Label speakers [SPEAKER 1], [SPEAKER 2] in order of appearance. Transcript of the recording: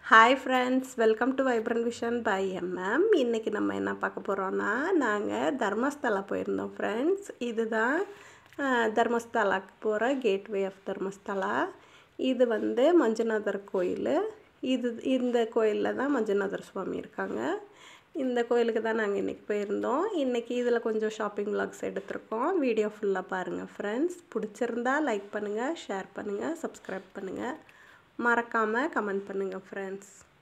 [SPEAKER 1] hi friends welcome to vibrant vision by MM இன்றைக்கி நம்ம என்ன பார்க்க போகிறோன்னா நாங்கள் தர்மஸ்தலா போயிருந்தோம் ஃப்ரெண்ட்ஸ் இதுதான் அஹ், தர்மஸ்தலாக்கு போகிற கேட்வே ஆஃப் தர்மஸ்தலா இது வந்து மஞ்சுநாதர் கோயில் இது இந்த கோயிலில் தான் மஞ்சுநாதர் சுவாமி இருக்காங்க இந்த கோயிலுக்கு தான் நாங்கள் இன்றைக்கி போயிருந்தோம் இன்றைக்கி இதில் கொஞ்சம் ஷாப்பிங் vlogs எடுத்திருக்கோம் வீடியோ ஃபுல்லாக பாருங்கள் ஃப்ரெண்ட்ஸ் பிடிச்சிருந்தா லைக் பண்ணுங்கள் ஷேர் பண்ணுங்கள் சப்ஸ்கிரைப் பண்ணுங்கள் மறக்காமல் கமெண்ட் பண்ணுங்கள் ஃப்ரெண்ட்ஸ்